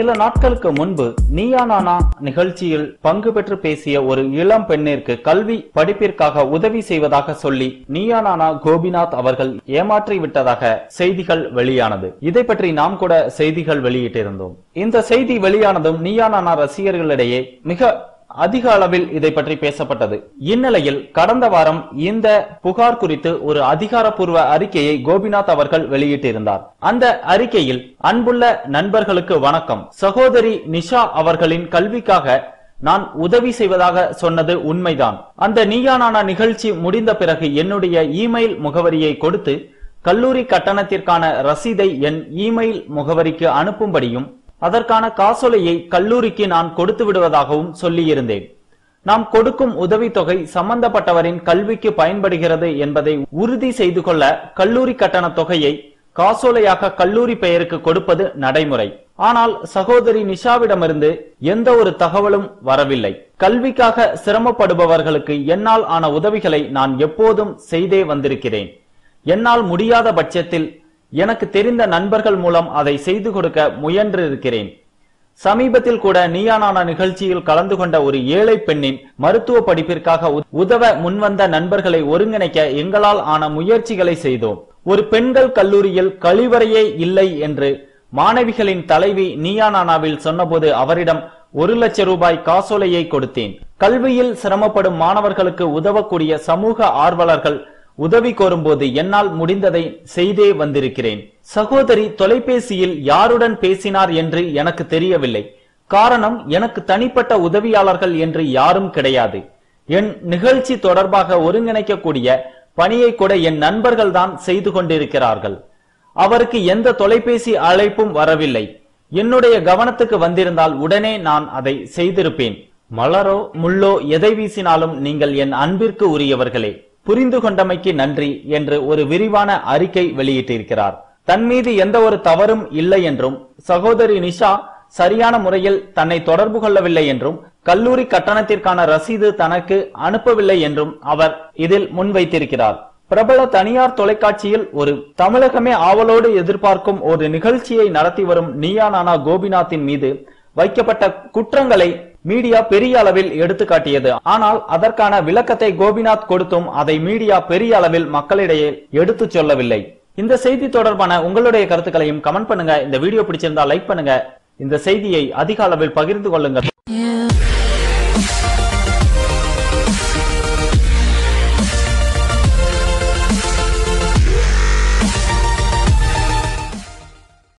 சில நாட்களுக்கு முன்பு நீயா நானா நிகழ்ச்சியில் பங்கு பெற்று பேசிய ஒரு இளம் பெண்ணிற்கு கல்வி படிப்பிற்காக உதவி செய்வதாக சொல்லி நீயா நானா கோபிநாத் அவர்கள் ஏமாற்றி விட்டதாக செய்திகள் வெளியானது இதை பற்றி நாம் கூட செய்திகள் வெளியிட்டிருந்தோம் இந்த செய்தி வெளியானதும் நீயா நானா ரசிகர்களிடையே மிக அதிக அளவில் இதை பற்றி பேசப்பட்டது இந்நிலையில் கடந்த வாரம் இந்த புகார் குறித்து ஒரு அதிகாரப்பூர்வ அறிக்கையை கோபிநாத் அவர்கள் வெளியிட்டிருந்தார் அந்த அறிக்கையில் அன்புள்ள நண்பர்களுக்கு வணக்கம் சகோதரி நிஷா அவர்களின் கல்விக்காக நான் உதவி செய்வதாக சொன்னது உண்மைதான் அந்த நீயானானா நிகழ்ச்சி முடிந்த பிறகு என்னுடைய இமெயில் முகவரியை கொடுத்து கல்லூரி கட்டணத்திற்கான ரசீதை என் இமெயில் முகவரிக்கு அனுப்பும்படியும் அதற்கான காசோலையை கல்லூரிக்கு நான் கொடுத்து விடுவதாகவும் சொல்லியிருந்தேன் நாம் கொடுக்கும் உதவித்தொகை சம்பந்தப்பட்டவரின் கல்விக்கு பயன்படுகிறது என்பதை உறுதி செய்து கொள்ள கல்லூரி கட்டண தொகையை காசோலையாக கல்லூரி பெயருக்கு கொடுப்பது நடைமுறை ஆனால் சகோதரி நிஷாவிடமிருந்து எந்த ஒரு தகவலும் வரவில்லை கல்விக்காக சிரமப்படுபவர்களுக்கு என்னால் ஆன உதவிகளை நான் எப்போதும் செய்தே வந்திருக்கிறேன் என்னால் முடியாத பட்சத்தில் எனக்கு தெரிந்த நண்பர்கள் மூலம் அதை செய்து கொடுக்க முயன்றிருக்கிறேன் சமீபத்தில் கூட நீயானான நிகழ்ச்சியில் கலந்து கொண்ட ஒரு ஏழை பெண்ணின் மருத்துவ படிப்பிற்காக உ- உதவ முன்வந்த நண்பர்களை ஒருங்கிணைக்க எங்களால் ஆன முயற்சிகளை செய்தோம் ஒரு பெண்கள் கல்லூரியில் கழிவறையே இல்லை என்று மாணவிகளின் தலைவி நீயானானாவில் சொன்னபோது அவரிடம் ஒரு லட்சம் ரூபாய் காசோலையை கொடுத்தேன் கல்வியில் சிரமப்படும் மாணவர்களுக்கு உதவக்கூடிய சமூக ஆர்வலர்கள் உதவி கோரும்போது என்னால் முடிந்ததை செய்தே வந்திருக்கிறேன் சகோதரி தொலைபேசியில் யாருடன் பேசினார் என்று எனக்கு தெரியவில்லை காரணம் எனக்கு தனிப்பட்ட உதவியாளர்கள் என்று யாரும் கிடையாது என் நிகழ்ச்சி தொடர்பாக ஒருங்கிணைக்கக்கூடிய பணியை கூட என் நண்பர்கள் தான் செய்து கொண்டிருக்கிறார்கள் அவருக்கு எந்த தொலைபேசி அழைப்பும் வரவில்லை என்னுடைய கவனத்துக்கு வந்திருந்தால் உடனே நான் அதை செய்திருப்பேன் மலரோ முள்ளோ எதை வீசினாலும் நீங்கள் என் அன்பிற்கு உரியவர்களே புரிந்து கொண்டமைக்கு நன்றி என்று ஒரு விரிவான அறிக்கை வெளியிட்டிருக்கிறார் தன் மீது எந்த ஒரு தவறும் இல்லை என்றும் சகோதரி நிஷா சரியான முறையில் தன்னை தொடர்பு கொள்ளவில்லை என்றும் கல்லூரி கட்டணத்திற்கான ரசீது தனக்கு அனுப்பவில்லை என்றும் அவர் இதில் முன்வைத்திருக்கிறார் பிரபல தனியார் தொலைக்காட்சியில் ஒரு தமிழகமே ஆவலோடு எதிர்பார்க்கும் ஒரு நிகழ்ச்சியை நடத்தி வரும் நீயா நானா கோபிநாத்தின் மீது வைக்கப்பட்ட குற்றங்களை மீடியா பெரிய அளவில் எடுத்து காட்டியது ஆனால் அதற்கான விளக்கத்தை கோபிநாத் கொடுத்தும் அதை மீடியா பெரிய அளவில் மக்களிடையே எடுத்துச் சொல்லவில்லை இந்த செய்தி தொடர்பான உங்களுடைய கருத்துக்களையும் கமெண்ட் பண்ணுங்க இந்த வீடியோ பிடிச்சிருந்தா லைக் பண்ணுங்க இந்த செய்தியை அதிக அளவில் பகிர்ந்து கொள்ளுங்கள்